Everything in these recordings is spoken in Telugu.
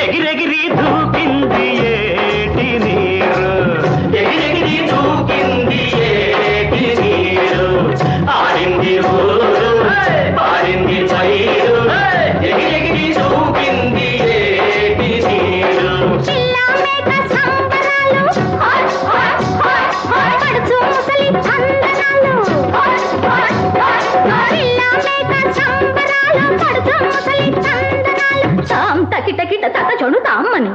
ఎగిరెగిరి దూకింది ఏటి నీరు ఎగిరెగిరి దూకింది ఏటి నీరు ఆడింది ఊరు పాడింది పైరు ఎగిరెగిరి దూకింది ఏటి నీరు పిల్ల మేక సంబరాలు హాయ్ హాయ్ హాయ్ హాయ్ పడుచు ముసలి అందనాలు హాయ్ హాయ్ హాయ్ పిల్ల మేక సంబరాలు పడుచు ముసలి అందనాలు తాం తకిట కిట తట చొడు తామ్మని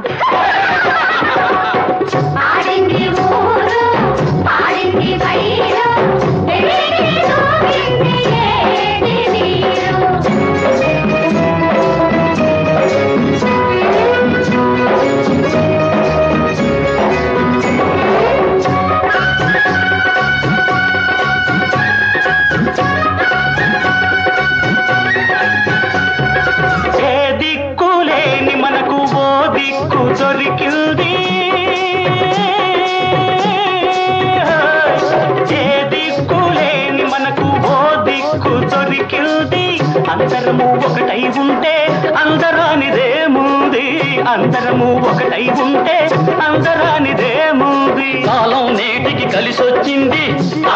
పాడింది ఊరు పాడింది పైరు ఎగిరెగిరి దూకింది ఏటి నీరు ఏ దిక్కు లేని మనకు ఓ దిక్కు దొరికింది ఏ దిక్కు లేని మనకు ఓ దిక్కు దొరికింది అందరము ఒకటై ఉంటే అందరానిదేముంది అందరము ఒకటై ఉంటే అందరానిదేముంది కాలం నేటికి కలిసొచ్చింది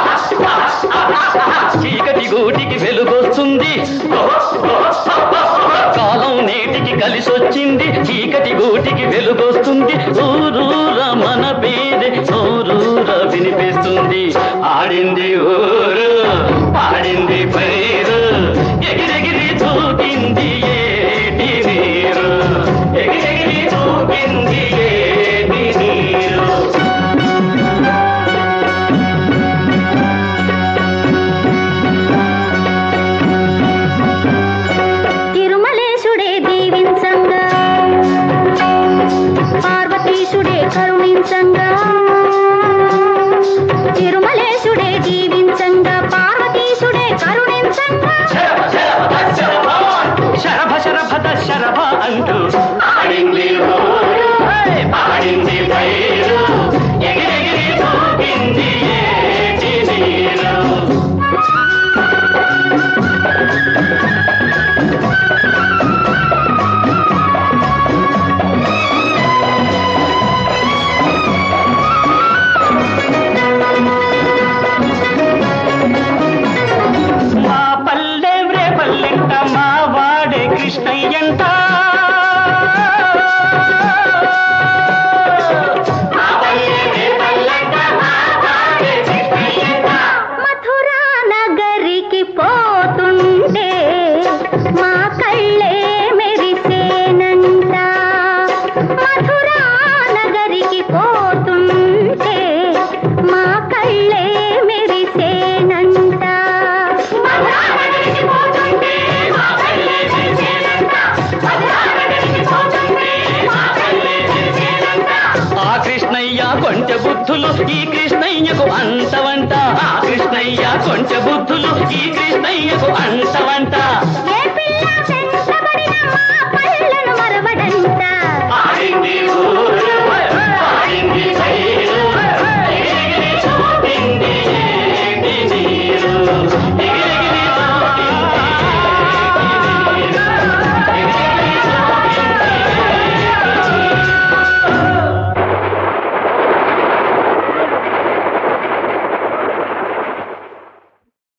చీకటి గూటికి వెలుగొస్తుంది కాలం నేటికి కలిసొచ్చింది చీకటి గూటికి వెలుగొస్తుంది ఊరూర మన పేరు ఊరూర వినిపిస్తుంది ఆడింది ఊరు పాడింది పైరు ఎగిరెగిరి దూకింది ఏటి నీరు ఎగిరెగిరి దూకింది ఏటి నీరు తిరుమలేశుడే దీవించంగా పార్వతీశుడే కరుణించంగా తిరుమలేశుడే దీవించంగా పార్వతీశుడే కరుణించంగా శరభ శరభద శరభ అంటూ ఆడింది ఊరు, పాడింది పైరు ఎగిరెగిరి దూకింది ఏటి నీరు మా పల్లె రే పల్లెంట మా వాడే కృష్ణయ్యంట మా పల్లె రే పల్లెంట మా వాడే కృష్ణయ్యంట మథురా నగరికి పోతుంటే మా కళ్ళే మెరిసేనంట మథురా నగరికి పోతుంటే మా కళ్ళే మెరిసేనంట మథురా నగరికి పోతుంటే మా కళ్ళే మెరిసేనంట మథురా నగరికి పోతుంటే మా కళ్ళే మెరిసేనంట ఆ కృష్ణయ్య కొంచె బుద్ధులు ఈ కృష్ణయ్యకు అంటవంట ఆ కృష్ణయ్య కొంచె బుద్ధులు ఈ కృష్ణయ్యకు అంటవంట ఏ